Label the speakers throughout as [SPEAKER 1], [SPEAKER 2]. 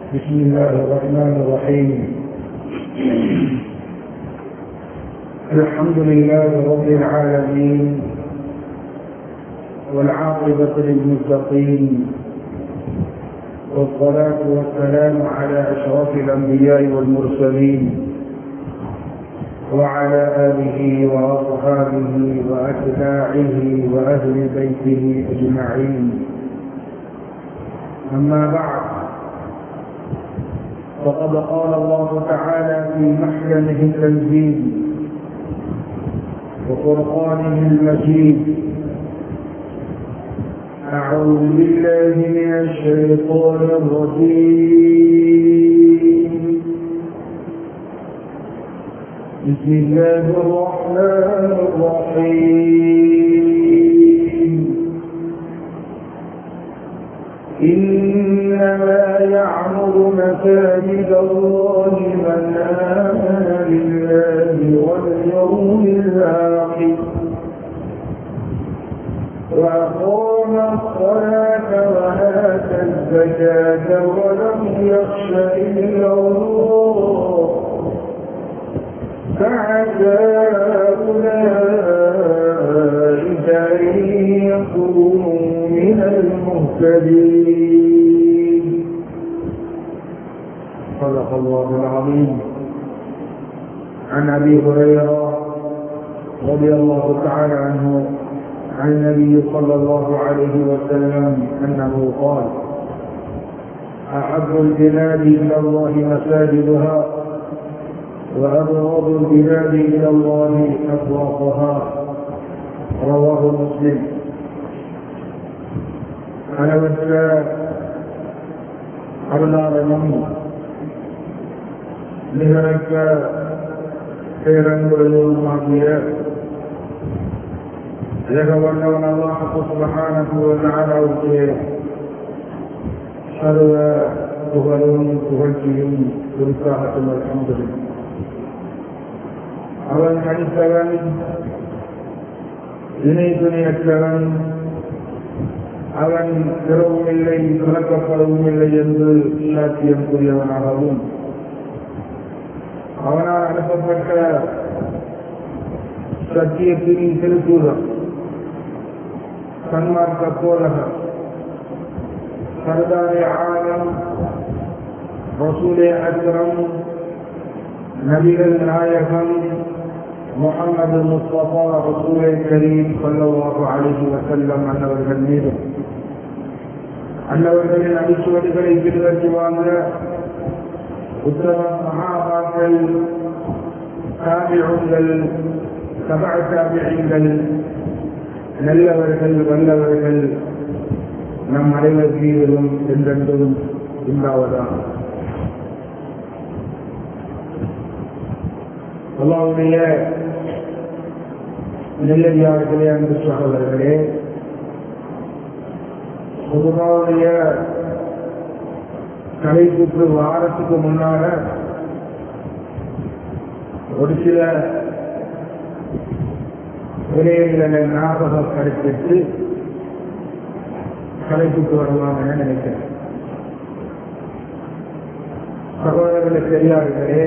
[SPEAKER 1] بسم الله الرحمن الرحيم الحمد لله رب العالمين والعاقبة للمتقين والصلاة والسلام على أشرف الأنبياء والمرسلين وعلى آله وأصحابه وأتباعه وأهل بيته أجمعين أما بعد فقد قال الله تعالى في محكمه التنزيل وفرقانه المجيد أعوذ بالله من الشيطان الرجيم بسم الله الرحمن الرحيم إنما يعمر مساجد الله من آمن بالله واليوم الآخر وأقام الصلاة وآتى الزكاة ولم يخش إلا الله فعسى أولئك أن يكونوا من المهتدين صدق الله العظيم عن أبي هريرة رضي الله تعالى عنه عن النبي صلى الله عليه وسلم أنه قال أحب البلاد إلى الله مساجدها وأبغض البلاد إلى الله أسواقها رواه مسلم அளவற்ற அருளாளனும் நிகரற்ற பேரன்புடையவுமாகிய ஜெகவல்லவன் அல்லாஹு சுபஹானகுவனாவுக்கு சர்வ புகழும் புகழ்ச்சியும் குறிப்பாகட்டும் அல்ஹம்துலில்லாஹ் அவன் மனிதவன் இணை துணையற்றவன் அவன் பிறவும் இல்லை துறக்கப்படவும் இல்லை என்று சாட்சியம் கூறியவனாகவும் அவனால் அனுப்பப்பட்ட சத்தியத்தின் திருத்தூதர் சன்மார்க்க போலகர் சர்தாரே ஆலம் ரசூலே அக்ரம் நபிகள் நாயகம் முகமது முஸ்தபா ரசூலை கரீம் சொல்லவாக அழகி வசல்லம் அன்னவர்கள் மீதும் அன்னவர்களின் அடிச்சுவடிகளை பின்பற்றி வாங்க உத்தம மகாபாக்கள் தாபியங்கள் சபா தாபியங்கள் நல்லவர்கள் வல்லவர்கள் நம் அனைவர் மீதிலும் என்றென்றும் உண்டாவதாக அல்லாவுடைய நெல்லடியார்களே அன்பு சகோதரர்களே பொதுவாவுடைய தலைப்புக்கு வாரத்துக்கு முன்னால ஒரு சில விடயங்களை ஞாபகம் கருத்திட்டு தலைப்புக்கு வரலாம்னு நினைக்கிறேன் சகோதரர்களே பெரியார்களே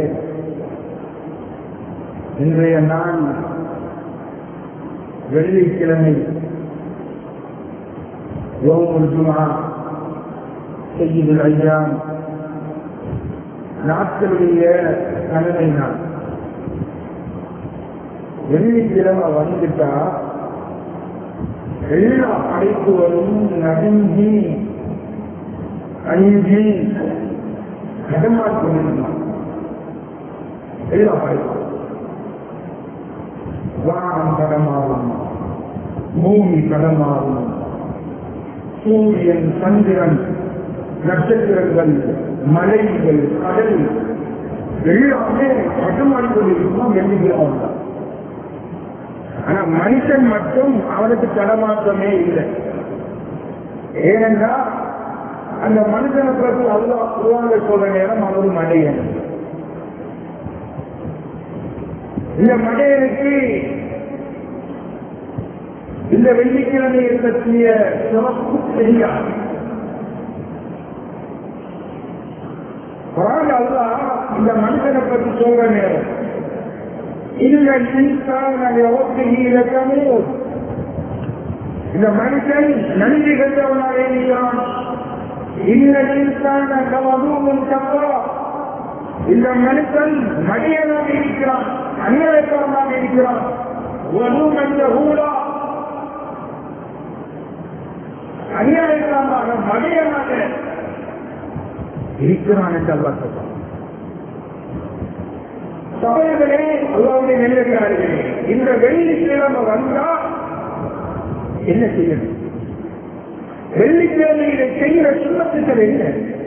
[SPEAKER 1] இன்றைய நாள் வெள்ளிக்கிழமை யோமுல் ஜுமா செய்யுதல் ஐயாம் நாட்களுடைய கணனை நாள் வெள்ளிக்கிழமை வந்துட்டா எல்லா படைப்புகளும் நடுங்கி அஞ்சி கடமாற்றம் எல்லா படைப்புகளும் வானம் கடமாறும் பூமி கடமாறும் சூரியன் சந்திரன் நட்சத்திரங்கள் மலைகள் கடல் எல்லாமே கட்டுமாடி கொண்டிருக்கும் எண்ணிக்கிறோம் ஆனா மனுஷன் மட்டும் அவனுக்கு தடமாற்றமே இல்லை ஏனென்றால் அந்த மனுஷனை பிறகு அல்லா குருவாங்க சொல்ற நேரம் அவன் ஒரு மடையன் இந்த மடையனுக்கு இந்த வெள்ளிக்கிழமையை பற்றிய சிறப்பு தெரியாது இந்த மனுஷனை பற்றி சொல்ற நேரம் இல்ல இன்சான யோசிக்கமே இந்த மனுஷன் நன்றி கண்டவனாக இருக்கிறான் இல்ல இன்சான கவதுவும் தப்பா இந்த மனுஷன் மடியனாக இருக்கிறான் அநியாயக்காரனாக இருக்கிறான் வரும் என்ற ஊழா அநியாயக்காரனாக மடியனாக இருக்கிறான் என்று அல்லா சொல்றான் சபைகளே அல்லாவுடைய நெல்லுகிறார்களே இந்த வெள்ளிக்கிழமை வந்தா என்ன செய்யணும் வெள்ளிக்கிழமையில செய்கிற சுண்ணத்துக்கள் என்ன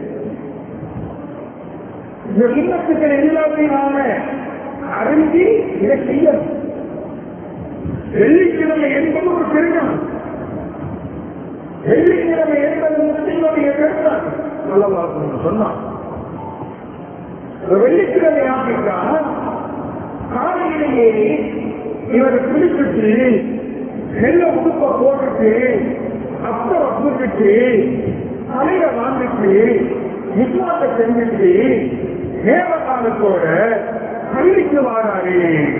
[SPEAKER 1] இந்த சுண்ணத்துக்கள் எல்லாத்தையும் நாம அறிஞ்சு இதை செய்யணும் வெள்ளிக்கிழமை என்பது ஒரு பெருநாள் வெள்ளிக்கிழமை என்பது முஸ்லிமுடைய பெருநாள் நல்லவா சொன்னான் வெள்ளிக்கிழமை ஆகிட்டா காலையிலேயே இவரை பிடிச்சிட்டு நெல்ல உடுப்ப போட்டுட்டு அத்தரை போட்டுட்டு தலையில வாங்கிட்டு விஸ்வாச செஞ்சுட்டு நேர காலத்தோட பள்ளிக்கு வாராரு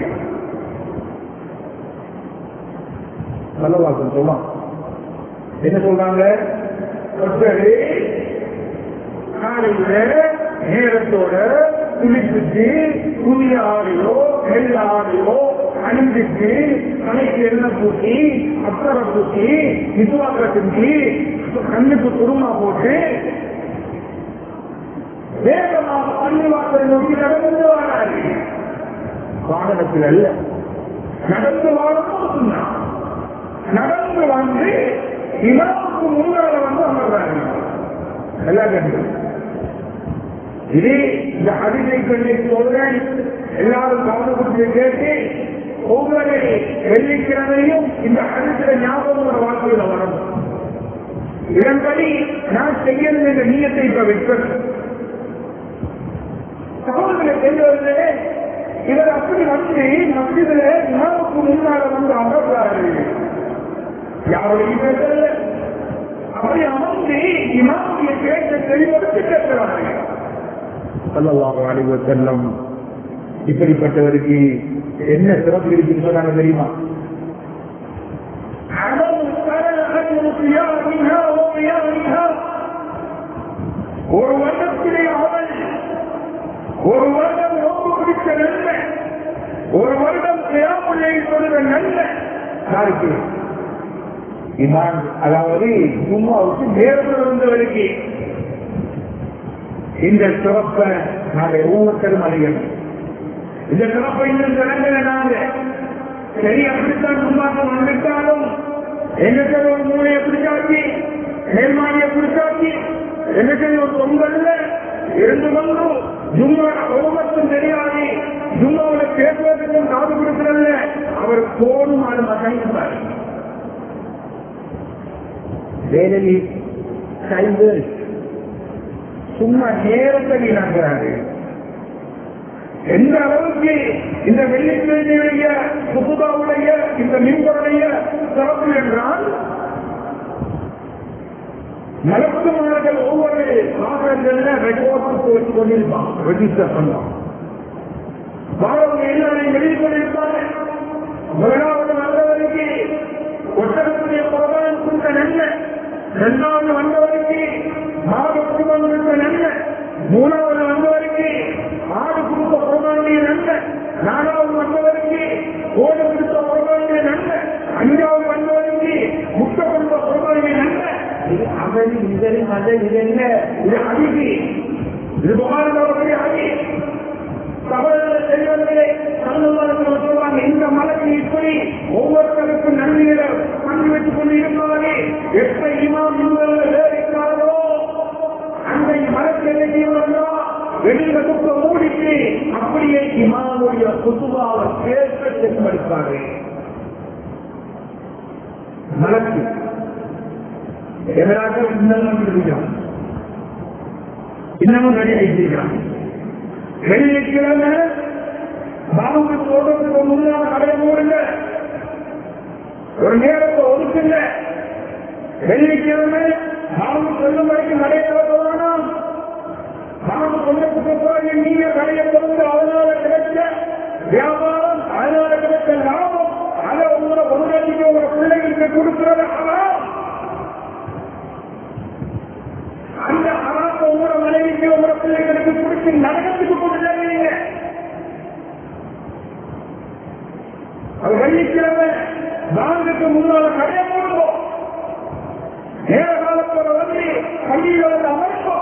[SPEAKER 1] நல்லவாசம் சொல்லலாம் என்ன சொல்றாங்க ஒருத்தரு காலையில நேரத்தோட குளிச்சுட்டு துணி ஆடையோ நெல் ஆடையோ அணிஞ்சிட்டு தலைக்கு எண்ணெய் பூட்டி அக்கறை பூட்டி விசுவாக்க செஞ்சு கண்ணுக்கு குருமா போட்டு வேகமாக பள்ளி வாசல் நோக்கி நடந்து வராது வாகனத்தில் அல்ல நடந்து வாழணும் சொன்னான் நடந்து வந்து இமாவுக்கு முன்னால வந்து அமர்றாங்க எல்லாம் கண்டு இது இந்த அதிகை சொல்லி சொல்றேன் எல்லாரும் கவனப்படுத்தி கேட்டு ஒவ்வொரு வெள்ளிக்கிழமையும் இந்த அதிர்ச்சில ஞாபகம் ஒரு வாழ்க்கையில வரணும் இதன்படி நான் செய்யணும் என்ற நீயத்தை இப்ப வைப்பேன் சகோதரர்களை செய்வது இவர் அப்படி வந்து மசிதில இமாவுக்கு முன்னால வந்து அமர்றாரு யாருடைய பேசல அப்படி அமர்ந்து இமாவுடைய பேச்சை தெளிவெடுத்து கேட்கிறார்கள் சல்லல்லாஹு அலைஹி வஸல்லம் இப்படிப்பட்டவருக்கு என்ன சிறப்பு இருக்குன்னு சொன்னாங்க தெரியுமா ஒரு வருடத்திலே அவள் ஒரு வருடம் நோம்பு பிடித்த நல்ல ஒரு வருடம் கிராமலை சொல்ற நல்ல யாருக்கு இமான் அதாவது சும்மாவுக்கு நேரத்தில் இருந்தவருக்கு இந்த சிறப்பை நாங்கள் ஒவ்வொருத்தரும் அறியணும் இந்த சிறப்பை இன்னும் தொடங்கல நாங்க சரி அப்படித்தான் சும்மாக்கம் வந்துட்டாலும் எங்களுக்கு ஒரு மூளையை பிடிச்சாச்சு நேர்மாடியை பிடிச்சாச்சு எனக்கு ஒரு பொங்கல்ல இருந்து கொண்டு ஜும்மா ஒவ்வொருத்தரும் தெரியாது ஜும்மாவில் பேசுவதற்கும் காது கொடுக்கிறல்ல அவர் போனும் அது மகன் வேலையில் கைது சும்மா நேரத்தை வீணாகிறாரு எந்த அளவுக்கு இந்த வெள்ளிக்கிழமையுடைய சுசுதாவுடைய இந்த மின்பருடைய சிறப்பு என்றால் மலக்குமார்கள் ஒவ்வொரு மாதங்கள்ல ரெக்கார்டு போட்டு கொண்டிருப்பான் ரெஜிஸ்டர் பண்ணலாம் வாழ்க்கை எல்லாரையும் எழுதி கொண்டிருப்பாங்க முதலாவது வந்தவருக்கு ஒட்டகத்துடைய புறதான் கொடுத்த நல்ல இரண்டாவது வந்தவருக்கு மாடு குடும்பம் கொடுத்த நல்ல மூணாவது வந்தவருக்கு ஆடு கொடுத்த புறமாண்டிய நல்ல நாலாவது வந்தவருக்கு ஓடு கொடுத்த புறமாண்டிய நல்ல அஞ்சாவது வந்தவருக்கு முட்டை கொடுத்த புறமாண்டிய நல்ல இது அவரி இதரி மத இது என்ன இது அடிக்கு இது புகாரங்களுடைய அடி சகோதர செல்வங்களே சந்தோஷம் சொல்றாங்க இந்த மலைக்கு இப்படி ஒவ்வொருத்தருக்கும் நன்மைகளை பங்கு வச்சுக் கொண்டு இருப்பாங்க எப்ப இமாம் இவர்கள் வேறிட்டாரோ அந்த மரத்தெல்லாம் வெளியில துக்க மூடிட்டு அப்படியே இமாமுடைய குசுபாவை கேட்க தென்படுத்தாரு மலக்கு எதிராக இன்னமும் இருக்கிறான் இன்னமும் ரெடி ஆகியிருக்கிறான் வெள்ளிக்கிழமை பாபுக்கு போடுறதுக்கு முன்னாள் கடைய மூடுங்க ஒரு நேரத்தை ஒதுக்குங்க வெள்ளிக்கிழமை பாபு சொல்லும் வரைக்கும் கடையை வேணாம் பாபு சொன்னதுக்கு பிறகு நீங்க கடை கடையை திறந்து அதனால கிடைச்ச வியாபாரம் அதனால கிடைச்ச லாபம் அதை உங்களோட பொருளாட்சிக்கு உங்களோட பிள்ளைகளுக்கு கொடுக்கிறது ஹராம் அந்த ஹராம உங்களோட மனைவிக்கு உங்களோட பிள்ளைகளுக்கு கொடுத்து நரகத்துக்கு கொண்டு செல்வீங்க அது வெள்ளிக்கிழமை நான்குக்கு முன்னால கடையை போடுவோம் நேர காலத்தோட வந்து பள்ளியில வந்து அமைப்போம்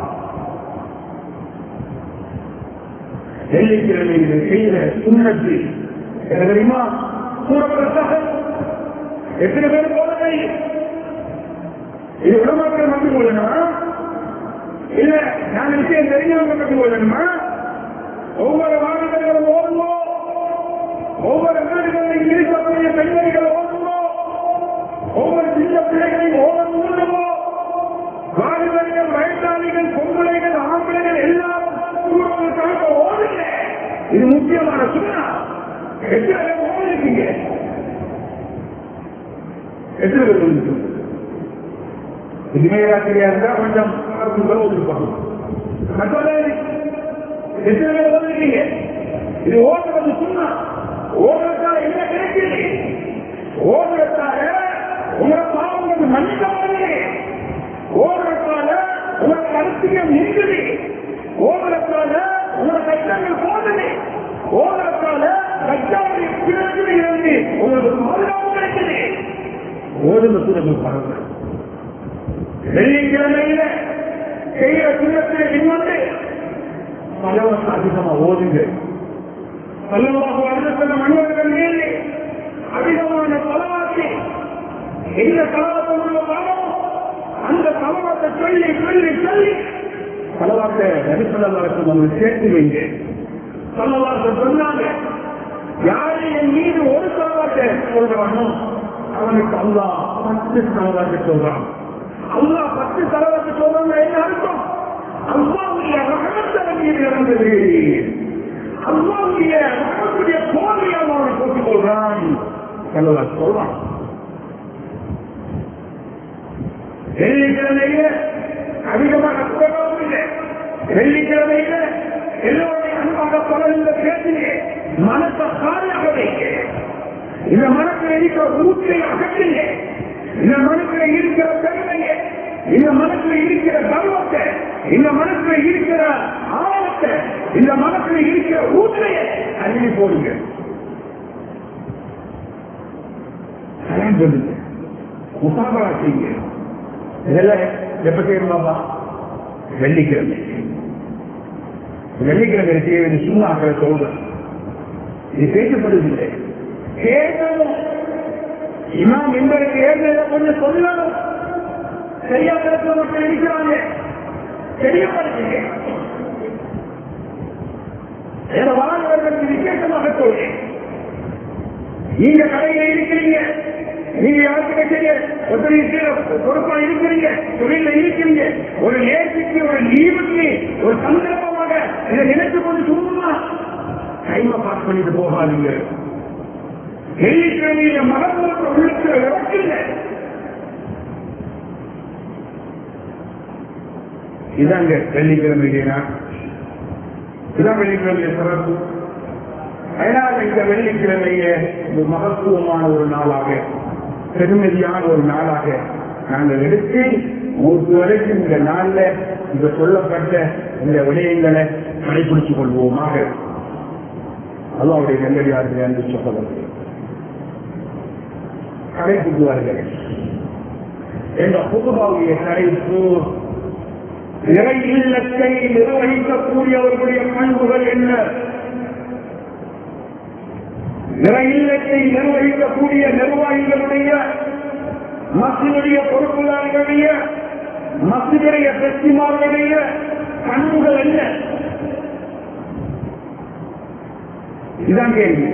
[SPEAKER 1] வெள்ளிக்கிழமையில் செய்கிற சுண்ணத்து என்ன தெரியுமா சூரப்பிரசாக எத்தனை பேர் போதனை இது விடமாக்கள் மட்டும் கொள்ளணுமா இல்ல நான் விஷயம் தெரிஞ்சவங்க மட்டும் கொள்ளணுமா ஒவ்வொரு வாகனங்களும் ஓடுவோம் ஒவ்வொரு வீடுகளில் இருக்கக்கூடிய பெண்மணிகள் ஓடுவோம் ஒவ்வொரு சின்ன பிள்ளைகளையும் ஓட மூடுவோம் வாலிபர்கள் வயசாளிகள் பொம்பளைகள் ஆம்பளைகள் எல்லாரும் சூழலுக்காக ஓடுங்க இது முக்கியமான சுண்ணா எத்தனை பேர் ஓடிருக்கீங்க எத்தனை பேர் ஓடிருக்கு இனிமையாசிரியா இருந்தா கொஞ்சம் ஓடிருப்பாங்க மற்றவர்கள் எத்தனை பேர் ஓடிருக்கீங்க இது ஓடுறது சுண்ணா ஓடுறதால என்ன கிடைக்குது ஓடுறதால உங்களோட பாவங்களுக்கு மன்னிக்கப்படுது ஓடுறதால உங்களோட கருத்தியம் நிற்குது ஓடுறதால உங்களோட கஷ்டங்கள் போனது ஓடுறதால கஷ்டங்களுடைய பிறகு இருந்து உங்களுக்கு பாதுகாப்பு கிடைக்குது ஓடுன சூழல் பரவாயில்ல வெள்ளிக்கிழமையில செய்கிற சுண்ணத்தை பின்வந்து பலவச அதிகமா ஓடுங்க பல்லவாக வருடத்தில் மனிதர்கள் மேலே அதிகமான பலவாக்கி எந்த தலவத்தை உள்ள பாவம் அந்த தலவத்தை சொல்லி சொல்லி சொல்லி தலவாத்தை நபிசல்லாவுக்கு நம்ம சேர்த்து வைங்க தலவாத்தை சொன்னாங்க யாரு என் மீது ஒரு தலவாத்தை சொல்றானோ அவனுக்கு அல்லா பத்து தலவாத்தை சொல்றான் அல்லா பத்து தலவாத்தை சொல்றாங்க என்ன அர்த்தம் அல்லாவுடைய ரகத்தை மீது இறந்தது அல்லாவுடைய ரகத்துடைய தோல்வியால் அவனை போட்டுக் கொள்றான் அல்லவா சொல்றான் வெள்ளிக்கிழமையில அதிகமாக சுகமும் இல்லை வெள்ளிக்கிழமையில எல்லோருடைய அன்பாக பலனில் பேசினே மனத்தை காலியாக வைக்க இந்த மனத்தில் இருக்கிற ஊற்றை அகற்றிங்க இந்த மனத்தில் இருக்கிற பெருமையை இந்த மனத்தில் இருக்கிற கர்வத்தை இந்த மனத்தில் இருக்கிற ஆழத்தை இந்த மனத்தில் இருக்கிற ஊற்றையை அள்ளி போடுங்க அதான் சொல்லுங்க முசாபரா செய்யுங்க இதெல்லாம் எப்ப செய்யணுமாப்பா வெள்ளிக்கிழமை வெள்ளிக்கிழமை செய்ய வேண்டிய சும்மா ஆக்களை சொல்றேன் இது பேசப்படுவதில்லை கேட்கணும் இமாம் எங்களுக்கு ஏற்கனவே கொஞ்சம் சொல்லணும் சரியா இடத்துல மட்டும் இருக்கிறாங்க தெரியப்படுத்துங்க என வாழ்வர்களுக்கு விசேஷமாக சொல்றேன் நீங்க கடையில இருக்கிறீங்க நீங்க யாருக்கு கட்சிங்க ஒருத்தர் பொறுப்பா இருக்கிறீங்க தொழில இருக்கிறீங்க ஒரு நேர்ச்சிக்கு ஒரு லீவுக்கு ஒரு சந்தர்ப்பமாக இதை நினைத்து கொண்டு சும்மா கைம பாஸ் பண்ணிட்டு போகாதீங்க வெள்ளிக்கிழமையில மகத்துவத்தை உள்ளத்துல இறக்குங்க இதாங்க வெள்ளிக்கிழமை நாள் இதான் வெள்ளிக்கிழமை சிறப்பு அதனால இந்த வெள்ளிக்கிழமைய ஒரு மகத்துவமான ஒரு நாளாக பெருமதியான ஒரு நாளாக நாங்கள் எடுத்து மூன்று வரைக்கும் இந்த நாள்ல இந்த சொல்லப்பட்ட இந்த விடயங்களை கடைபிடித்துக் கொள்வோமாக அல்லாவுடைய நெல்லடியார்கள் என்று சொல்லப்படுகிறது கடைபிடிக்குவார்கள் என்ற புதுபாவுடைய தலைப்பு இறை இல்லத்தை நிர்வகிக்கக்கூடியவர்களுடைய பண்புகள் என்ன இறை இல்லத்தை நிர்வகிக்கக்கூடிய நிர்வாகிகளுடைய மசினுடைய பொறுப்புதாரிகளுடைய மசினுடைய பெற்றிமார்களுடைய பண்புகள் என்ன இதுதான் கேள்வி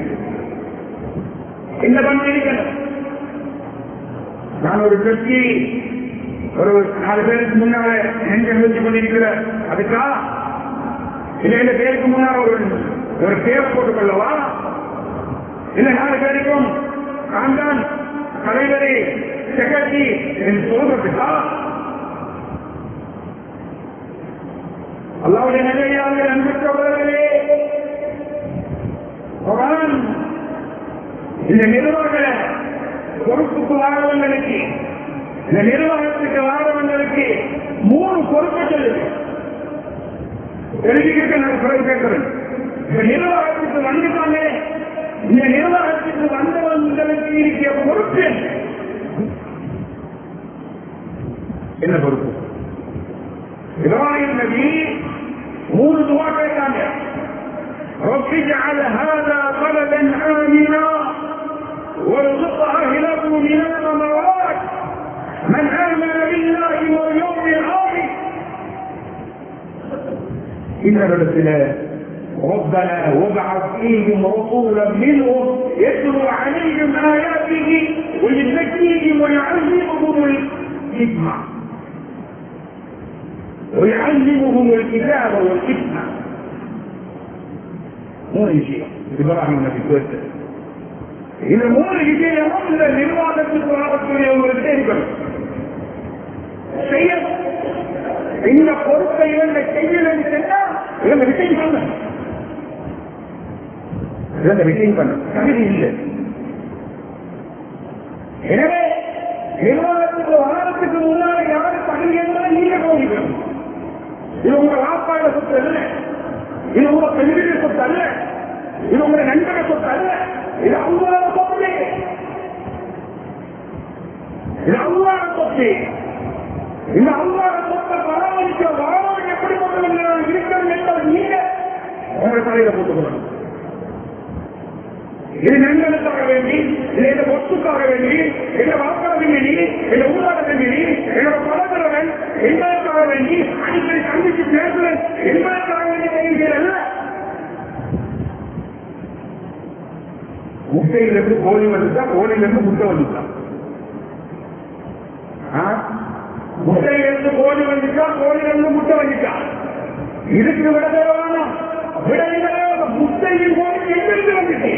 [SPEAKER 1] இந்த பண்பு இருக்கணும் நான் ஒரு கட்சி ஒரு நாலு பேருக்கு முன்னால நெஞ்சு நிறுத்தி கொண்டிருக்கிற அதுக்கா இல்ல இந்த பேருக்கு முன்னால் ஒரு ஒரு பேர் போட்டுக் கொள்ளவா இல்ல நாலு பேருக்கும் நான் தான் தலைவரே செக்ரட்டரி என்று சொல்றதுக்கா அல்லாவுடைய நிலையாக அன்புற்றவர்களே குரான் இந்த நிர்வாக பொறுப்புக்கு வாரவங்களுக்கு இந்த நிர்வாகத்துக்கு வாரவங்களுக்கு மூணு பொறுப்பு சொல்லுது தெரிஞ்சுக்கிட்டு நான் குரல் கேட்கிறேன் இந்த நிர்வாகத்துக்கு வந்துட்டாங்க இந்த நிர்வாகத்துக்கு வந்தவங்களுக்கு இருக்கிற பொறுப்பு என்ன? என்ன பொறுப்பு இப்ராஹிம் நபி மூணு துவா கேட்டாங்க رب اجعل هذا بلدا آمنا وارزق أهله من الثمرات من آمن بالله واليوم الآخر إن الرسل ربنا وابعث فيهم رسولا منهم يتلو عليهم آياته ويزكيهم ويعلمهم الحكمة ويعلمهم الكتاب والحكمة மூணு விஷயம் இப்ராஹிம் நபி கேட்டு இந்த மூணு விஷயமும் இந்த நிர்வாகத்துக்கு வரக்கூடிய ஒரு விஷயங்கள் செய்ய இந்த பொறுப்பை இவங்க செய்யலன்னு சொன்னா இவங்க விஷயம் பண்ண இவங்க விஷயம் பண்ண தகுதி இல்லை எனவே நிர்வாகத்துக்கு வாரத்துக்கு முன்னாடி யாரு தகுதி என்பதை நீங்க கவனிக்கணும் இது உங்க வாப்பாட சொத்து அல்ல இது உங்க பெண்களுடைய சொத்து அல்ல இது உங்க நண்பக சொத்து அல்ல இது அவங்களோட சொத்து இது அவங்களோட சொத்து இந்த அல்லாத சொத்தை பராமரிக்க வாரம் எப்படி கொண்டு இருக்கிறது என்பதை நீங்க உங்க தலையில போட்டுக்கணும் இது நண்பனுக்காக வேண்டி இது இந்த ஒத்துக்காக வேண்டி இந்த வாக்காக வேண்டி இந்த ஊராக வேண்டி என்னோட பலதரவன் என்பதற்காக வேண்டி அடிக்கடி சந்திச்சு பேசுறேன் என்பதற்காக வேண்டி செய்கிறல்ல முட்டையிலிருந்து கோழி வந்துட்டா கோழியிலிருந்து முட்டை வந்துட்டான் முட்டையிலிருந்து கோழி வந்துட்டா கோழியிலிருந்து முட்டை வந்துட்டா இதுக்கு விட தேவையான விட முட்டையின் கோழி எங்கிருந்து வந்துச்சு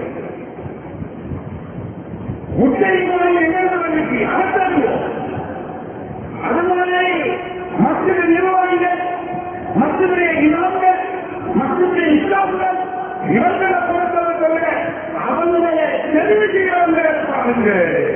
[SPEAKER 1] முட்டையின் கோழி எங்கிருந்து வந்துச்சு அகத்தறிவோம் அதனாலே மத்திய நிர்வாகிகள் மத்திய இமாம்கள் மத்திய இஸ்லாம்கள் இவர்களை பொறுத்தவரை தவிர அவங்களை தெரிவு செய்யறவங்க பாருங்க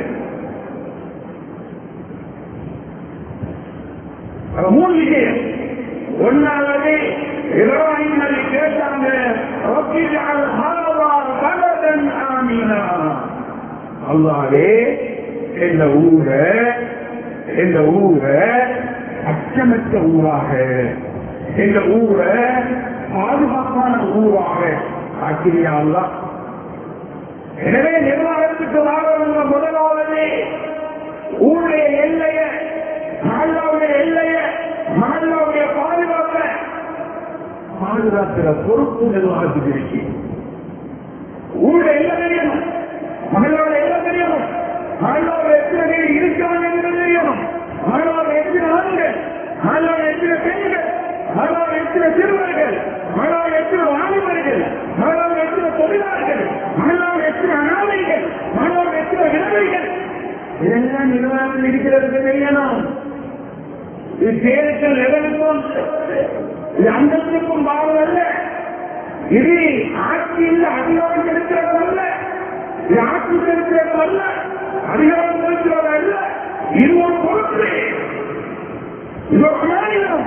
[SPEAKER 1] மூணு விஷயம் ஒன்னாவது இப்ராஹிம் நபி கேட்டாங்க ரப்பி ஜஅல் ஹாதா பலதன் ஆமினா அல்லாஹ்வே இந்த ஊர இந்த ஊர அச்சமற்ற ஊராக இந்த ஊர பாதுகாப்பான ஊராக ஆக்கிரியா அல்லாஹ் எனவே நிர்வாகத்துக்கு வாழவங்க முதலாவது ஊருடைய எல்லைய மகல்லாவுடைய எல்லைய மகல்லாவுடைய பாதுகாப்ப பாதுகாக்கிற பொறுப்பு நிர்வாகத்துக்கு இருக்கு ஊருடைய எல்லாம் தெரியணும் மகளாவோட எல்லாம் தெரியணும் மகளாவோட எத்தனை பேர் இருக்கிறாங்க என்பது தெரியணும் மகளாவோட எத்தனை ஆண்கள் மகளாவோட எத்தனை பெண்கள் மகளாவோட எத்தனை சிறுவர்கள் மகளாவோட எத்தனை வாலிபர்கள் மகளாவோட எத்தனை தொழிலாளர்கள் மகளாவோட எத்தனை அனாதைகள் மகளாவோட எத்தனை விதவைகள் இதெல்லாம் நிர்வாகம் இருக்கிறது தெரியணும் இது பேருக்கு லெவலுக்கும் இது அந்தஸ்துக்கும் பாவம் இது ஆட்சியில் அதிகாரம் செலுத்துறது அல்ல இது ஆட்சி செலுத்துறது அல்ல அதிகாரம் செலுத்துவது அல்ல இது ஒரு பொறுப்பு இது ஒரு அமானிதம்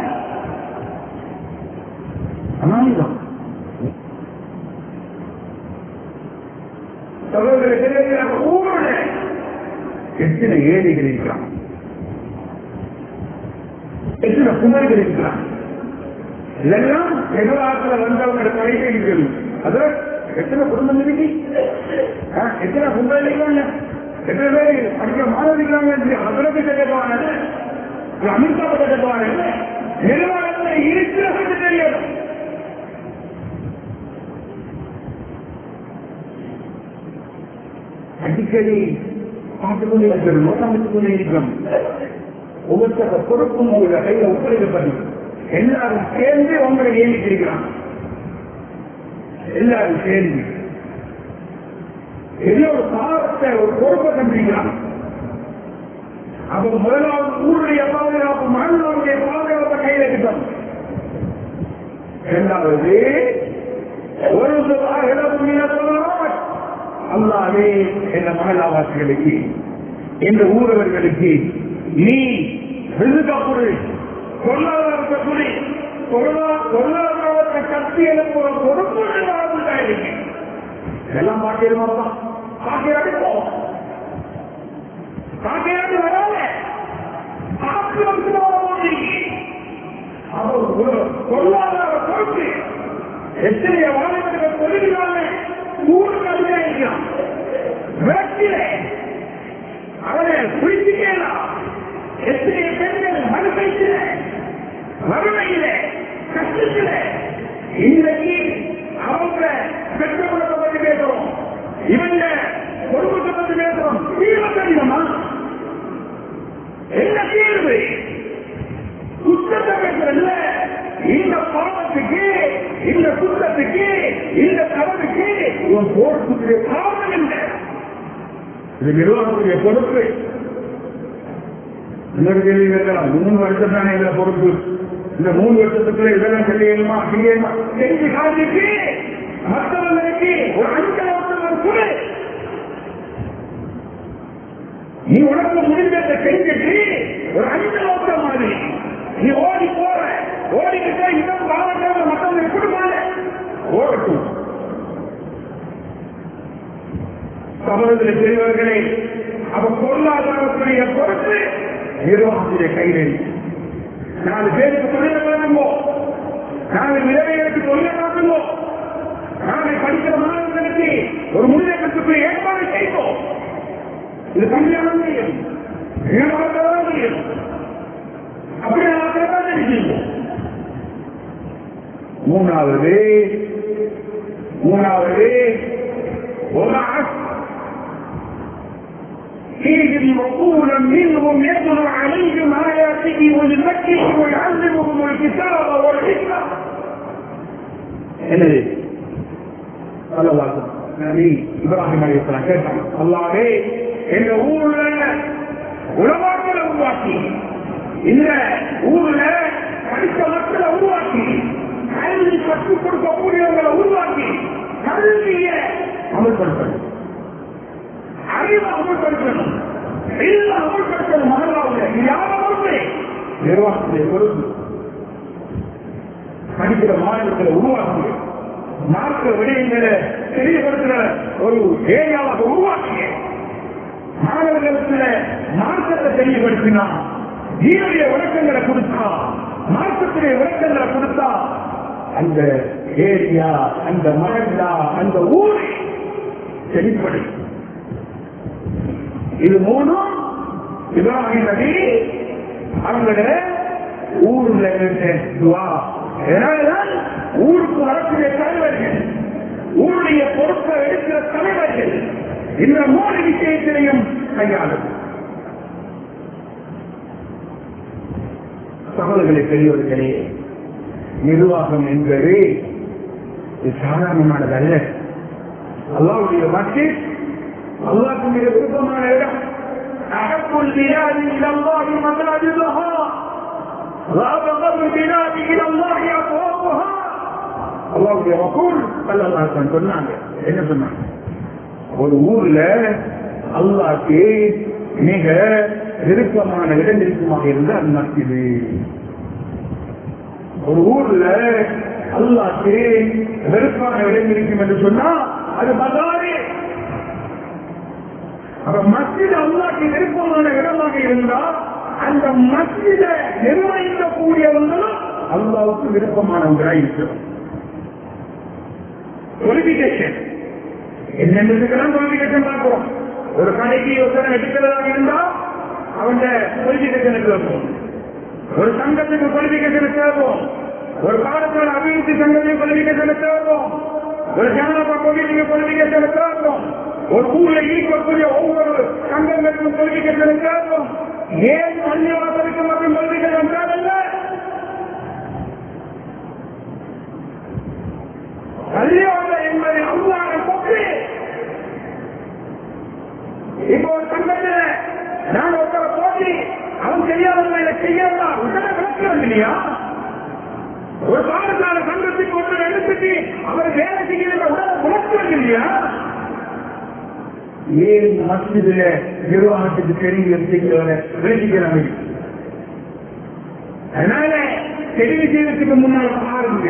[SPEAKER 1] அமானிதம் சகோதரர்களே ஊரோட எத்தனை ஏழைகள் இருக்கிறான் எத்தனை குமரிகள் இருக்கிறான் இதெல்லாம் எதிராக வந்தவங்க கடைசி இருக்கிறது அதுல எத்தனை குடும்பம் இருக்கு ஆ, எத்தனை கும்பல் இருக்காங்க எத்தனை பேர் படிக்கிற மாணவிக்கிறாங்க அதற்கு கேட்பாங்க அமித்ஷா பட்ட கேட்பாங்க நிர்வாகத்தில் இருக்கிறது தெரியும் அடிக்கடி பார்த்துக் கொண்டே இருக்கிறோம் நோட்டமிட்டுக் கொண்டே இருக்கிறோம் ஒவ்வொருத்தர பொறுப்பும் உங்களை கையில ஒப்படைக்கப்படும் எல்லாரும் சேர்ந்து உங்களை நியமித்திருக்கிறான் எல்லாரும் சேர்ந்து ஏதோ ஒரு பாவத்தை ஒரு பொறுப்பை கண்டிருக்கிறான் அப்ப முதலாவது ஊருடைய பாதுகாப்பு மண்ணுடைய பாதுகாப்பை கையில கிட்டோம் இரண்டாவது ஒரு அல்லாவே என்ற மகளாவாசிகளுக்கு என்ற ஊரவர்களுக்கு நீ விழுதப்பொரு பொருளாதாரத்தை புரி பொருளாதாரத்தை கட்டி எழுப்புற பொறுப்பு உண்டாயிருக்கு எல்லாம் பாக்கியமா தான் பாக்கியாடி போவோம் பாக்கியாடி வராத ஆக்கிரமிச்சு வர போறீங்க அவர் ஒரு பொருளாதார பொறுப்பு எத்தனைய வாலிபர்கள் தொழிலாள ஊருக்கு அதிகாரிக்கிறான் விரட்டில அவனை குறிப்பிக்கலாம் எத்தனைய பெண்கள் மறுபைத்தில வறுமையில கஷ்டத்தில இன்றைக்கு அவங்க பெற்றோர்களை பத்தி பேசுறோம் இவங்க பொறுப்புகளை பத்தி பேசுறோம் தீர்வு தெரியுமா என்ன தீர்வு குற்றத்தை பேசுறதுல இந்த பாவத்துக்கு இந்த குற்றத்துக்கு இந்த தவறுக்கு உன் போறதுக்கு காரணம் என்ன இது நிர்வாகத்துடைய பொறுப்பு இன்னொரு கேள்வி கேட்கலாம் மூணு வருஷம் தானே இதுல பொறுப்பு இந்த மூணு வருஷத்துக்குள்ள இதெல்லாம் செய்யணுமா செய்யணுமா செஞ்சு காலத்துக்கு மற்றவர்களுக்கு ஒரு அஞ்சல் ஒருத்தர் கொடு நீ உனக்கு முடிஞ்சதை செஞ்சுட்டு ஒரு அஞ்சல் ஓட்ட மாதிரி நீ ஓடி போற ஓடிக்கிட்டே இன்னும் பாவத்தை மற்றவங்க கொடுப்பாங்க ஓடட்டும் சமூகத்தில் பெரியவர்களே அவ பொருளாதாரத்துடைய பொறுப்பு நிர்வாகத்துடைய கையில் நாலு பேருக்கு தொழிலை வழங்குங்கோ நாலு விதவைகளுக்கு தொழிலை வழங்குங்கோ நாளை படிக்கிற மாணவர்களுக்கு ஒரு முன்னேற்றத்துக்கு ஏற்பாடு செய்வோம் இது கல்யாணம் செய்யும் ஈடுபடுத்ததான் செய்யும் அப்படி நான் செய்வோம் மூணாவது மூணாவது وبعث فيهم رسولا منهم يتلو عليهم آياته ويزكيهم ويعلمهم الكتاب والحكمة என்னது நபி இப்ராஹிம் அலிஸ்லாம் கேட்டாங்க அல்லாவே எங்க ஊர்ல உலமாக்களை உருவாக்கி இந்த ஊர்ல படித்த மக்களை உருவாக்கி கல்வி கற்றுக் கொடுக்கக்கூடியவங்களை உருவாக்கி கல்விய அமல்படுத்தணும் அறிவை அமல்படுத்தணும் எல்லாம் அமல்படுத்தணும் மகளாவுல இது யார பொறுப்பு நிர்வாகத்துடைய பொறுப்பு படிக்கிற மாணவர்களை உருவாக்கி மார்க்க விடயங்களை தெரியப்படுத்துகிற ஒரு ஏரியாவாக உருவாக்கிய மாணவர்களுக்கு மார்க்கத்தை தெரியப்படுத்தினா ஈருடைய விளக்கங்களை கொடுத்தா மார்க்கத்துடைய விளக்கங்களை கொடுத்தா அந்த ஏரியா அந்த மகல்லா அந்த ஊர் செழிப்படை இது மூணும் இப்ராஹிம் நபி அவங்கள ஊர்ல இருந்த துவா அதனாலதான் ஊருக்கு வரக்கூடிய தலைவர்கள் ஊருடைய பொறுப்பை எடுக்கிற தலைவர்கள் இந்த மூணு விஷயத்திலையும் கையாளும் சகோதரர்களை பெரியவர்களே நிர்வாகம் என்பது இது சாதாரணமானது அல்ல அல்லாவுடைய மஸ்ஜித் அல்லாவுக்கு மிக விருப்பமான இடம் அகப்புல் பிலாதி இலல்லாஹி மசாஜிதுஹா وأبغض البلاد إلى الله أبوابها அல்லாவுடைய வக்கூல் அல்லா சொன்னாங்க என்ன சொன்னாங்க ஒரு ஊர்ல அல்லாக்கு மிக விருப்பமான இடம் இருக்குமாக இருந்தால் அது மஸ்ஜிது ஒரு ஊர்ல அல்லாக்கு வெறுப்பான இடம் இருக்கும் என்று சொன்னா அது மதாரே அப்ப மஸ்ஜித் அல்லாக்கு விருப்பமான இடமாக இருந்தா அந்த மஸ்ஜித நிர்வகிக்கக்கூடியவங்களும் அல்லாவுக்கு விருப்பமானவங்களாக இருக்கிறோம் குவாலிபிகேஷன் என்னென்னதுக்கெல்லாம் குவாலிபிகேஷன் பார்க்கிறோம் ஒரு கடைக்கு ஒருத்தனை எடுக்கிறதாக இருந்தா அவன் குவாலிபிகேஷனுக்கு இருக்கும் ஒரு சங்கத்துக்கு குவாலிபிகேஷன் தேவைப்போம் ஒரு காலத்தில் அபிவிருத்தி சங்கத்துக்கு குவாலிபிகேஷன் தேவைப்போம் ஒரு ஜனநாயக கோவிலுக்கு குவாலிபிகேஷன் தேவைப்போம் ஒரு ஊர்ல ஈடுபடக்கூடிய ஒவ்வொரு சங்கங்களுக்கும் குவாலிபிகேஷன் தேவைப்போம் ஏன் பள்ளிவாசலுக்கு மட்டும் குவாலிபிகேஷன் தேவையில்லை பள்ளிவாசல் என்பது அல்லாத சொத்து இப்போ ஒரு சங்கத்துல நான் ஒருத்தரை போட்டி அவன் செய்யாதவங்க இதை செய்யலாம் உடனே விளக்கிறது இல்லையா ஒரு பாடசாலை சங்கத்துக்கு ஒருத்தர் எடுத்துட்டு அவர் வேலை செய்யல உடனே இல்லையா ஏன் மஸ்ஜிதுல நிர்வாகத்துக்கு தெரிவு செய்கிறவரை விளக்கிக்கிறாங்க அதனால தெரிவு செய்வதற்கு முன்னால் பாருங்க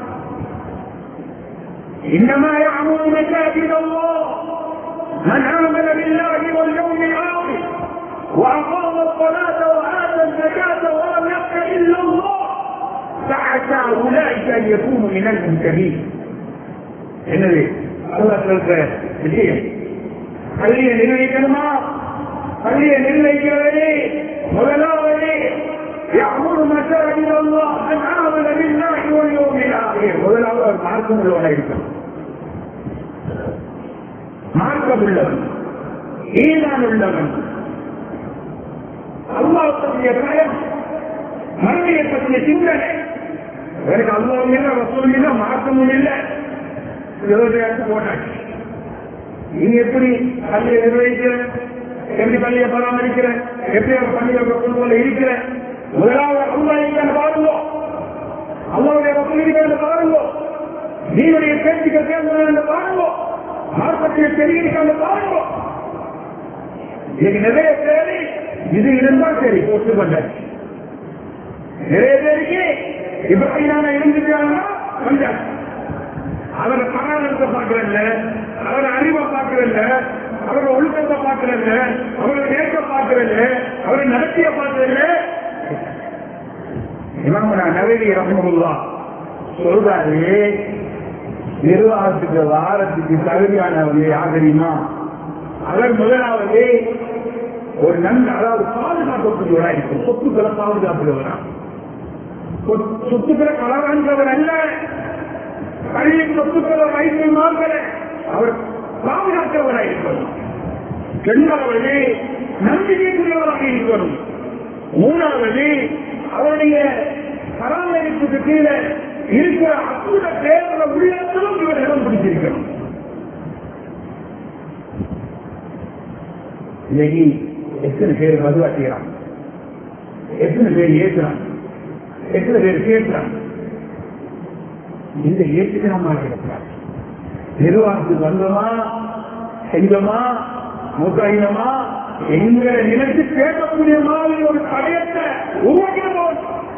[SPEAKER 1] إنما يعمر مساجد الله من آمن بالله واليوم الآخر وأقام الصلاة وآتى الزكاة ولم يخش إلا الله فعسى أولئك أن يكونوا من المهتدين. எனவே அல்லாஹ் சொல்ற விஷயம் பள்ளியை நிர்ணயிக்கணுமா பள்ளியை நிர்ணயிக்கிறவரே முதலாவது يأمر مساجد الله أن آمن بالله واليوم الآخر முதலாவது அவர் மார்க்கம் உள்ளவனாக இருக்கணும் மார்க்கம் உள்ளவன் ஈமான் உள்ளவன் அல்லாஹ் பற்றிய பயம் மறுமையை பற்றிய சிந்தனை எனக்கு அல்லாவும் இல்லை ரசூலும் இல்லை மார்க்கமும் இல்லை இருபது போட்டாச்சு நீ எப்படி பள்ளியை நிர்வகிக்கிற எப்படி பள்ளியை பராமரிக்கிற எப்படி அவர் பள்ளியை கொண்டு இருக்கிற முதலாவது அல்லாஹ் பாருங்க அல்லாவுடைய வசூலிகள் பாருங்க நீனுடைய பேச்சுக்கள் தேர்ந்தது பாருங்க மார்க்கத்தில் தெரிவிக்க பாருங்க இன்னைக்கு நிறைய பேரு இது இருந்தால் சரி ஒத்துக்கொண்டாச்சு நிறைய பேருக்கு இப்ராஹிமான இருந்துட்டாங்கன்னா கொஞ்சம் அவரை பராமரிக்க பார்க்கறல்ல அவரை அறிவை பார்க்கறல்ல அவரை ஒழுக்கத்தை பார்க்கறல்ல அவரை நேர்க்க பார்க்கறல்ல அவரை நடத்திய பார்க்கறல்ல இமாமுனா நவீன ரஹமுல்லா சொல்றாரு நிர்வாகத்துக்கு வாரத்துக்கு தகுதியானவங்க யார் தெரியுமா அவர் முதலாவது ஒரு நன்கு அதாவது பாதுகாக்கக்கூடியவரா இருக்கும் சொத்துக்களை பாதுகாப்புகிறவரா சொத்துக்களை களவான்றவர் அல்ல பள்ளி சொத்துக்களை வைத்து மாறுகிற அவர் பாதுகாக்கிறவராக இருக்கணும் இரண்டாவது நம்பிக்கைக்குரியவராக இருக்கணும் மூணாவது அவருடைய பராமரிப்புக்கு கீழே இருக்கிற அற்புத தேர்தல உள்ளத்திலும் இவர் இடம் பிடிச்சிருக்கணும் இன்னைக்கு எத்தனை பேர் மதுவாட்டிக்கிறான் எத்தனை பேர் ஏற்றுறான் எத்தனை பேர் கேட்கிறான் இந்த ஏற்றுக்கிறமா இருக்கிறார் நிர்வாகத்துக்கு வந்தோமா செஞ்சோமா முத்தாயினமா எங்களை நினைத்து கேட்கக்கூடிய மாதிரி ஒரு தடயத்தை உருவாக்கினோம்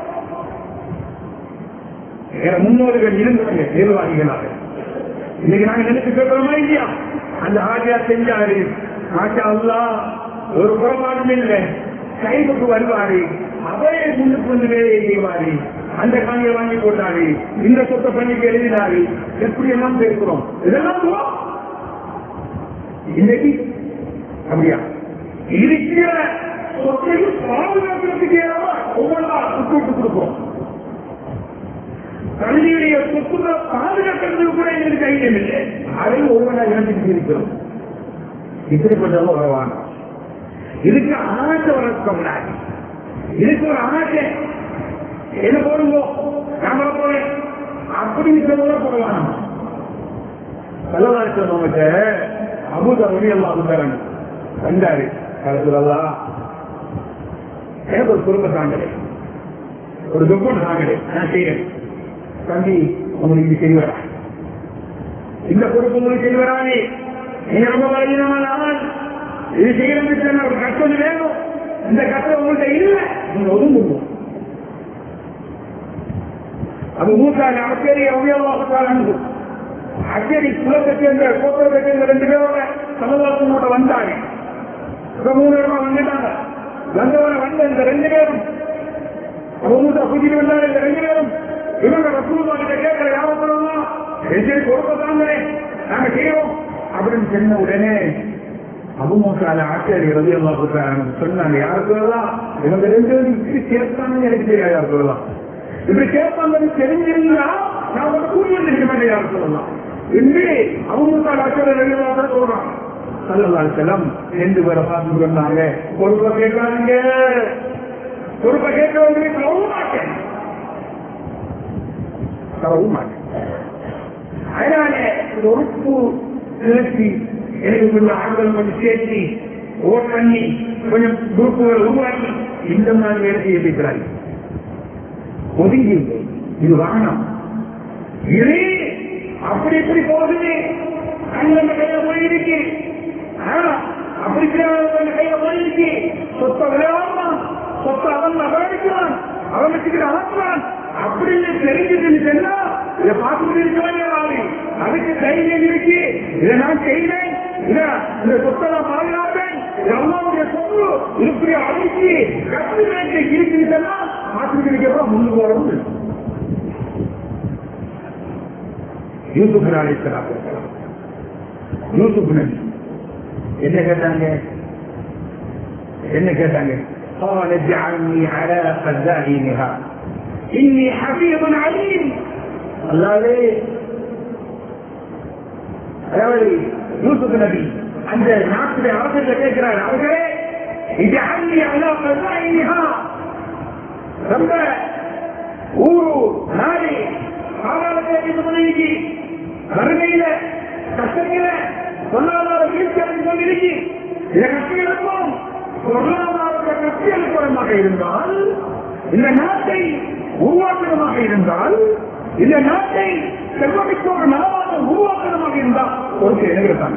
[SPEAKER 1] முன்னோர்கள் இருந்தாங்க நிர்வாகிகளாக இன்னைக்கு நாங்க நினைச்சு கேட்கிறோமா இல்லையா அந்த ஆஜியா செஞ்சாரு மாஷா அல்லா ஒரு குறைபாடும் இல்லை கைவுக்கு வருவாரு அவரே முன்னுக்கு வந்து வேலையை செய்வாரு அந்த காணியை வாங்கி போட்டாரு இந்த சொத்தை பண்ணிக்கு எழுதினாரு எப்படி எல்லாம் பேசுறோம் இதெல்லாம் துவா. இன்னைக்கு அப்படியா இருக்கிற சொத்தையும் பாதுகாக்கிறதுக்கு ஏதாவது ஒவ்வொன்றா விட்டு விட்டு கொடுப்போம் கல்வியுடைய சொத்துக்களை பாதுகாக்கிறதுக்கு கூட எங்களுக்கு தைரியம் இல்லை அதையும் ஒவ்வொன்றா இழந்துட்டு இருக்கிறோம் இப்படிப்பட்டவங்க வருவாங்க இதுக்கு ஆசை வளர்க்க இதுக்கு ஒரு ஆசை என்ன போடுங்க நாம போறேன் அப்படின்னு சொல்ல போடுவாங்க கல்லவாரி சொன்னவங்க அபுத ஒளி எல்லாம் தரன் கண்டாரு கலத்துலா எனக்கு ஒரு குடும்ப தாங்கலை ஒரு துக்கம் தாங்கலை நான் செய்யறேன் தம்பி உங்களுக்கு இது செய்வரா இந்த பொறுப்பு உங்களுக்கு செய்வரானே நீங்க ரொம்ப பலகீனமான ஆள் இது செய்யறதுக்கு ஒரு கஷ்டம் வேணும் இந்த கஷ்டம் உங்கள்கிட்ட இல்லை நீங்க ஒதுங்குங்க அது மூத்தாள் அச்சரி அவையவாக அச்சரி குலத்தை சேர்ந்த கோத்தத்தை சேர்ந்த ரெண்டு பேரோட சமதாசனோட வந்தாங்க இப்ப மூணு பேருமா வந்துட்டாங்க வந்தவன வந்த இந்த ரெண்டு பேரும் அவங்க புதிய வந்தாங்க இந்த ரெண்டு பேரும் இவங்க ரசூலா கிட்ட கேட்கிற யாரும் சொல்லலாம் எச்சரி கொடுக்கத்தாங்க நாங்க செய்யறோம் அப்படின்னு சொன்ன உடனே அபுமோசால ஆச்சாரிய ரவி எல்லாம் சொன்னாங்க யாருக்கு சொல்லலாம் இவங்க ரெண்டு பேரும் இப்படி சேர்த்தாங்கன்னு எனக்கு தெரியாது யார் சொல்லலாம் இப்படி கேட்பாங்கன்னு தெரிஞ்சிருந்தா நான் உங்க கூலி வந்து மாட்டேன் யார் சொல்லலாம் என்று அபுமோசால ஆச்சாரிய ரவி எல்லாம் சொல்றான் சல்லல்லாஹு செல்லம் ரெண்டு பேரை பார்த்து சொன்னாங்க பொறுப்பை கேட்காதீங்க பொறுப்பை கேட்கவங்களுக்கு தரவும் மாட்டேன் தரவும் மாட்டேன் அதனால பொறுப்பு நிறுத்தி எனக்கு கொஞ்சம் ஆண்கள் கொஞ்சம் சேர்த்து ஓட் பண்ணி கொஞ்சம் குரூப்புகள் உருவாக்கி இந்த மாதிரி வேலை செய்ய வைக்கிறாங்க ஒதுங்கி இது வாகனம் இது அப்படி இப்படி போகுது அண்ணன் கையில போயிருக்கு அப்படி கையில போயிருக்கு சொத்த விளையாடுறான் சொத்த அவன் நகரிக்கிறான் அவன் வச்சுக்கிட்டு அனுப்புறான் அப்படின்னு தெரிஞ்சதுன்னு சொன்னா இதை பார்த்துட்டு இருக்க வேண்டியதாவே அதுக்கு தைரியம் இருக்கு இதை நான் செய்வேன் இதை இந்த சொத்தை நான் பாதுகாப்பேன் இது அம்மாவுடைய சொத்து இப்படி அழைச்சி கத்து வேண்டிய இருக்குன்னு சொன்னா பார்த்துட்டு இருக்கிறதா முன்னு போறது யூசுப் அழைக்கலாம் யூசுப் நபி என்ன கேட்டாங்க என்ன கேட்டாங்க قال اجعلني على خزائنها إني حفيظ عليم அல்லாவே அதாவது யூசுப் நபி அந்த நாட்டுடைய அரசத்தை கேட்கிறார் அவர்களே இது அள்ளி அல்லா கசாயினிஹா ரொம்ப ஊரு நாடு காலாலத்தை இது பண்ணிருக்கு கருணையில கஷ்டங்கள பொருளாதார வீழ்ச்சி அடைந்து கொண்டிருக்கு இதை கஷ்டம் பொருளாதார கஷ்டமாக இருந்தால் இந்த நாட்டை உருவாக்குறதாக இருந்தால் இந்த நாட்டை செல்வமிக்க ஒரு நலமாக உருவாக்குறதாக இருந்தால் ஒரு எழுதுறாங்க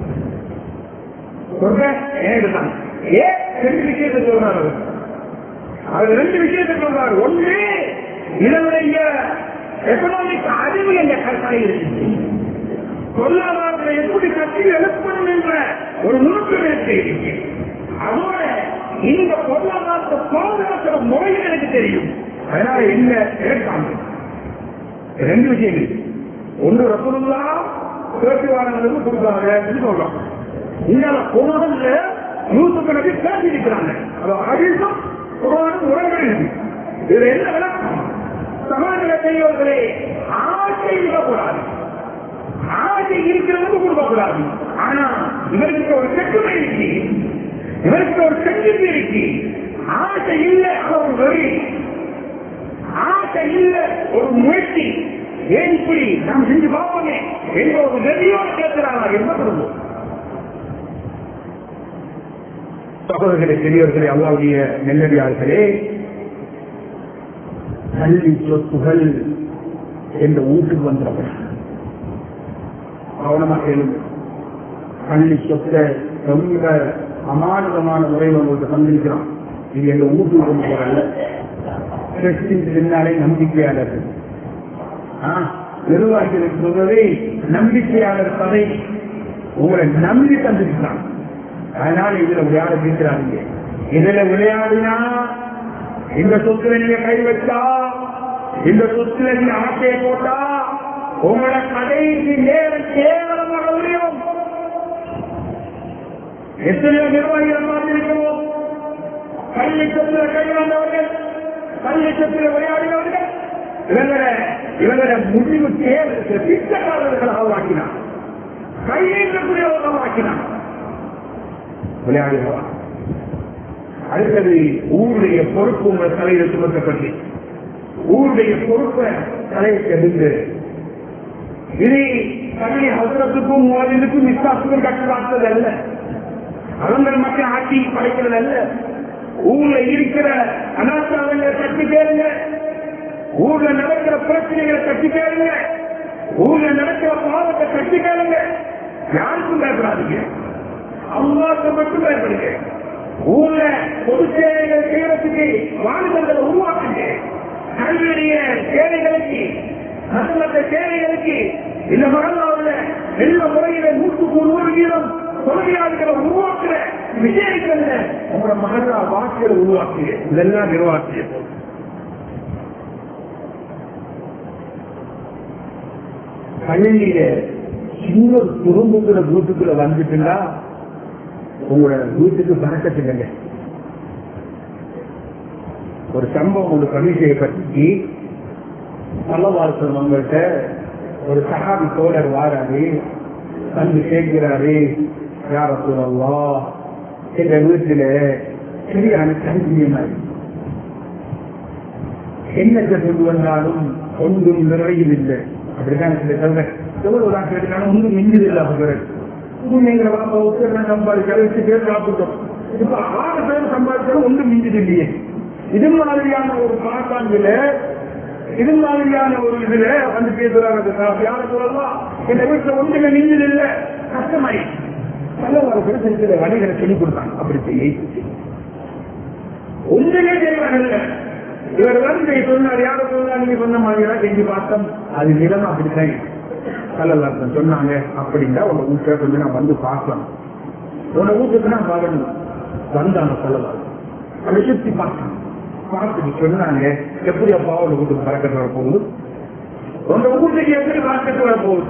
[SPEAKER 1] எழுதுறாங்க ஏன் ரெண்டு விஷயத்தை சொல்றாரு அவர். அவர் ரெண்டு விஷயத்தை சொல்றாரு ஒன்று இதனுடைய எக்கனாமிக் அறிவு என்ற கருத்தாக இருக்கு பொருளாதாரத்தை எப்படி கட்டி எழுப்பணும் என்ற ஒரு நுணுக்கம் இருக்கு அதோட இந்த பொருளாதாரத்தை பாதுகாக்கிற முறையில் எனக்கு தெரியும் அதனால என்ன கேட்காங்க ரெண்டு விஷயங்கள் ஒன்று ரசூலுல்லா பேச்சுவாரங்களுக்கு கொடுத்தாங்க சொல்றோம் இந்த குரான்ல யூசுப் நபி பேசி இருக்கிறாங்க அது ஹதீஸும் குரானும் உரைகள் இருக்கு இதுல என்ன விளக்கம் சமாதான செய்வர்களே ஆசை விடக்கூடாது ஆசை இருக்கிறவங்க கொடுக்கக்கூடாது ஆனா இவருக்கு ஒரு செட்டுமை இருக்கு இவருக்கு ஒரு செஞ்சிப்பு இருக்கு ஆசை இல்லை அவர் ஒரு வெறி ஆசை இல்லை ஒரு முயற்சி ஏன் இப்படி நாம் செஞ்சு பார்ப்போமே என்ற ஒரு வெறியோடு கேட்கிறாரா என்ன குடும்பம் சகோதரர்களே பெரியவர்களே அல்லாவுடைய நெல்லடியார்களே கல்வி சொத்துகள் என்ற வீட்டுக்கு வந்துடப்படும் கவனமாக கேளுங்க கல்வி சொத்தை ரொம்ப அமானுதமான முறையில் உங்களுக்கு தந்திருக்கிறோம் இது எங்க வீட்டுக்கு கொண்டு போறல்ல பின்னாலே நம்பிக்கையாளர்கள் நிர்வாகிகளுக்கு சொல்வதை நம்பிக்கையாளர் பதை உங்களை நம்பி தந்திருக்கிறான் அதனால இதுல விளையாட பேசுறாங்க இதுல விளையாடினா இந்த சொத்துல நீங்க கை வச்சா இந்த சொத்துல நீங்க ஆசையை போட்டா உங்களோட கடைசி நேரம் கேவலமாக முடியும் எத்தனையோ நிர்வாகிகள் பார்த்திருக்கிறோம் கல்வி சொத்துல கை வந்தவர்கள் கல்வி சொத்துல விளையாடினவர்கள் இவங்கள இவங்கள முடிவு தேர்தலுக்கு திட்டக்காரர்களாக ஆக்கினார் கையேற்றக்கூடியவர்களாக ஆக்கினார் விளையாடுகிறார் அடுத்தது ஊருடைய பொறுப்பு உங்கள் தலையில சுமத்தப்பட்டு ஊருடைய பொறுப்பை தலையை எடுத்து இது பள்ளி ஹசரத்துக்கும் மோதலுக்கும் விசுவாசத்துக்கும் கட்டுப்பாட்டது அல்ல அவங்கள் மக்கள் ஆட்சி படைக்கிறது அல்ல ஊர்ல இருக்கிற அனாச்சாரங்களை தட்டி கேளுங்க ஊர்ல நடக்கிற பிரச்சனைகளை தட்டி கேளுங்க ஊர்ல நடக்கிற பாவத்தை தட்டி கேளுங்க யாருக்கும் பயப்படாதீங்க அம்மாவுக்கு மட்டும் பயப்படுங்க ஊர்ல பொது சேவைகள் செய்யறதுக்கு வாலிபர்களை உருவாக்குங்க கல்வியுடைய சேவைகளுக்கு மற்ற சேவைகளுக்கு இந்த மகளாவில் எல்லா முறையில நூற்றுக்கு நூறு வீதம் தொழிலாளிகளை உருவாக்குற விஷயங்கள்ல உங்களோட மகளா வாக்குகளை உருவாக்குங்க இதெல்லாம் நிர்வாகிய பள்ளியில சின்ன ஒரு குடும்பத்துல வீட்டுக்குள்ள வந்துட்டுன்னா உங்களோட வீட்டுக்கு பறக்கத்துங்க ஒரு சம்பவம் ஒரு பதிவு செய்யப்பட்டு நல்லவாசன் உங்கள்கிட்ட ஒரு சகாபி தோழர் வாராரு வந்து கேட்கிறாரு யார சொல்லலாம் எங்க வீட்டுல சரியான சங்கிலியமா என்னத்தை கொண்டு வந்தாலும் ஒன்றும் நிறையவில்லை அப்படிதான் சில தவிர எவ்வளவு தான் கேட்டாலும் ஒன்றும் மிஞ்சதில்லை அவர் நீங்க பாப்பாவுக்கு சம்பாதிக்கிற வச்சு பேர் சாப்பிட்டோம் இப்ப ஆறு பேர் சம்பாதிச்சாலும் ஒன்றும் மிஞ்சது இல்லையே இது மாதிரியான ஒரு காட்டாண்டில இது மாதிரியான ஒரு இதுல வந்து பேசுறாங்க யார சொல்லலாம் என் வீட்டுல ஒன்றுமே நீங்க இல்ல கஷ்டமாயி பல்லவாறு கூட செஞ்ச வழிகளை சொல்லி கொடுத்தாங்க அப்படி செய்ய ஒன்றுமே தெரியல இவர் வந்து சொன்னார் யார சொன்னார் நீங்க சொன்ன மாதிரி செஞ்சு பார்த்தோம் அது நிலம் அப்படித்தான் கல்லல்லாசன் சொன்னாங்க அப்படின்னா உங்க வீட்டை கொஞ்சம் நான் வந்து பார்க்கலாம் உன்னை வீட்டுக்கு நான் பார்க்கணும் வந்தாங்க சொல்லலாம் அதை சுத்தி பார்த்தான் பார்த்துட்டு சொன்னாங்க எப்படி அப்பா உங்க வீட்டுக்கு பறக்கத்து வர போகுது உங்க வீட்டுக்கு எப்படி பறக்கத்து வர போகுது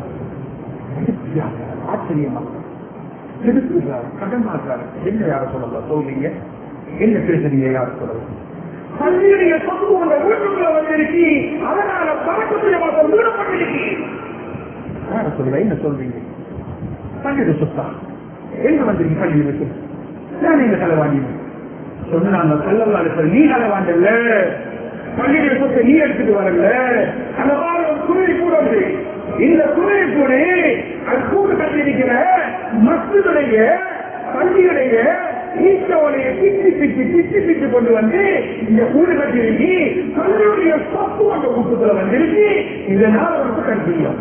[SPEAKER 1] ஆச்சரியமா திருப்புகிறார் கடன் மாற்றாரு என்ன யார சொல்லலாம் சொல்றீங்க என்ன பேசுறீங்க யார சொல்லலாம் பள்ளியுடைய சொத்து உங்க வீட்டுக்குள்ள வந்திருக்கு அதனால பறக்கத்துடைய மாதம் மூடப்பட்டிருக்கு யார சொல்ல என்ன சொல்றீங்க பள்ளியுடைய சொத்தா எங்க வந்திருக்கு பள்ளியுடைய சொத்து நான் எங்க தலைவாண்டி சொன்னாங்க செல்லவாடு நீ தலைவாண்டல்ல பள்ளியுடைய சொத்தை நீ எடுத்துட்டு வரல அந்த மாதிரி ஒரு குருவி கூட உண்டு இந்த குருவி கூட அது கூடு கட்டிருக்கிற மஸ்துடைய பள்ளியுடைய ஈச்சோடைய பிச்சு பிச்சு பிச்சு பிச்சு கொண்டு வந்து இந்த கூடு கட்டிருக்கி பள்ளியுடைய சொத்து அந்த கூட்டத்துல வந்திருக்கு இதனால உனக்கு கட்டியும்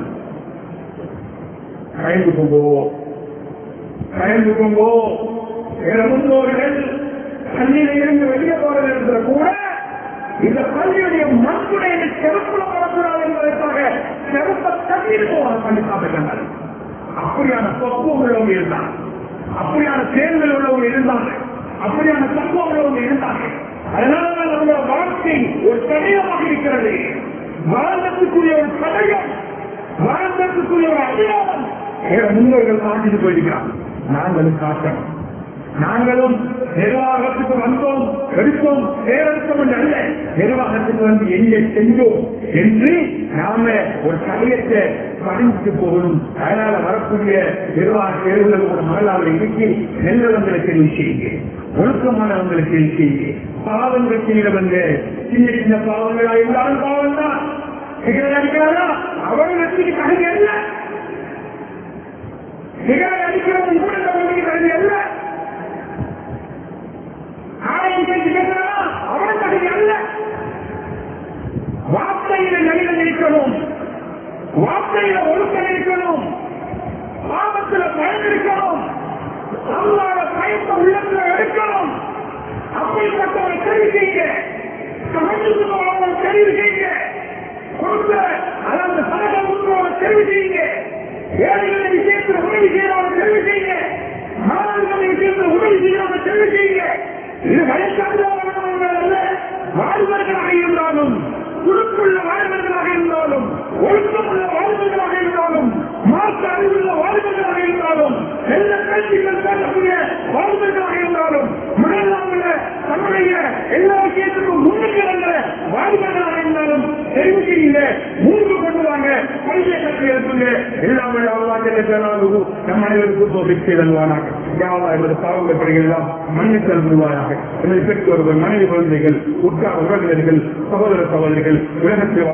[SPEAKER 1] பயந்து கொங்கோ பயந்து கொங்கோ என முன்னோர்கள் பள்ளியில இருந்து வெளியே போற நேரத்தில் கூட இந்த பள்ளியுடைய மண்புடைய செருப்புல வரக்கூடாது என்பதற்காக செருப்ப தண்ணீர் போவாங்க பள்ளி சாப்பிட்டாங்க அப்படியான பக்குவம் உள்ளவங்க இருந்தாங்க அப்படியான தேர்தல் உள்ளவங்க இருந்தாங்க அப்படியான தத்துவம் உள்ளவங்க இருந்தாங்க அதனால நம்மளோட வாழ்க்கை ஒரு தடயமாக இருக்கிறது வாழ்ந்ததுக்குரிய ஒரு தடயம் வாழ்ந்ததுக்குரிய ஒரு அடையாளம் வேற முன்னோர்கள் காட்டிட்டு போயிருக்கிறாங்க நாங்களும் காட்டணும் நாங்களும் நிர்வாகத்துக்கு வந்தோம் எடுத்தோம் பேரெடுத்தோம் என்று அல்ல நிர்வாகத்துக்கு வந்து என்ன செஞ்சோம் என்று நாம ஒரு சமயத்தை படித்து போகணும் அதனால வரக்கூடிய நிர்வாக தேர்தல் ஒரு மகளாவில் இருக்கு நெல்லவங்களை தெரிவு செய்யுங்க ஒழுக்கமானவங்களை தெரிவு செய்யுங்க பாவங்கள் செய்ய வந்த சின்ன சின்ன பாவங்களா இருந்தாலும் பாவம் தான் அடிக்கிறாரா அவர்களுக்கு தகுதி அல்ல சிகரெட் அடிக்கிறவங்க கூட இந்த வண்டிக்கு தகுதி அல்ல ஆலயம் பேசி பேசுறா அவன் தகுதி அல்ல வார்த்தையில நலிகள் இருக்கணும் வார்த்தையில ஒழுக்கம் இருக்கணும் பாவத்துல பயன் இருக்கணும் அல்லாத பயத்தை உள்ளத்துல எடுக்கணும் அப்படிப்பட்டவரை தெரிவு செய்யுங்க சமைச்சுக்கிறவங்களை தெரிவு செய்யுங்க கொடுத்த அதாவது சரகம் கொடுக்கிறவங்களை தெரிவு செய்யுங்க ஏழைகளின் விஷயத்தில் உதவி செய்யறவங்க தெரிவு செய்யுங்க மாணவர்களின் விஷயத்தில் உதவி செய்யறவங்க தெரிவு செய்யுங்க இது வயசானவர்கள் அல்ல வாழ்வர்களாக இருந்தாலும் குழுக்குள்ள வாழ்வர்களாக இருந்தாலும் ஒழுக்கமுள்ள வாழ்வர்களாக இருந்தாலும் மாற்று அறிவுள்ள வாழ்வர்களாக இருந்தாலும் எல்லா கல்விகள் பேசக்கூடிய வாழ்வர்களாக இருந்தாலும் மனதாமுள்ள தன்னுடைய எல்லா விஷயத்துக்கும் முன்னுக்கு வந்த வாழ்வர்களாக இருந்தாலும் தெரிவு செய்யுங்க மூன்று கொண்டு வாங்க கொள்கை கற்று எடுத்துங்க எல்லாமே அவ்வளவு நம் அனைவருக்கும் தோப்பிக் செய்தல்வானாக யாவா என்பது பாவங்கள் படுகிறதெல்லாம் மன்னித்தல் புரிவாயாக எனது பெற்றோர்கள் மனைவி குழந்தைகள் உற்றார் உறவினர்கள் சகோதர சகோதரிகள் உலகத்தில்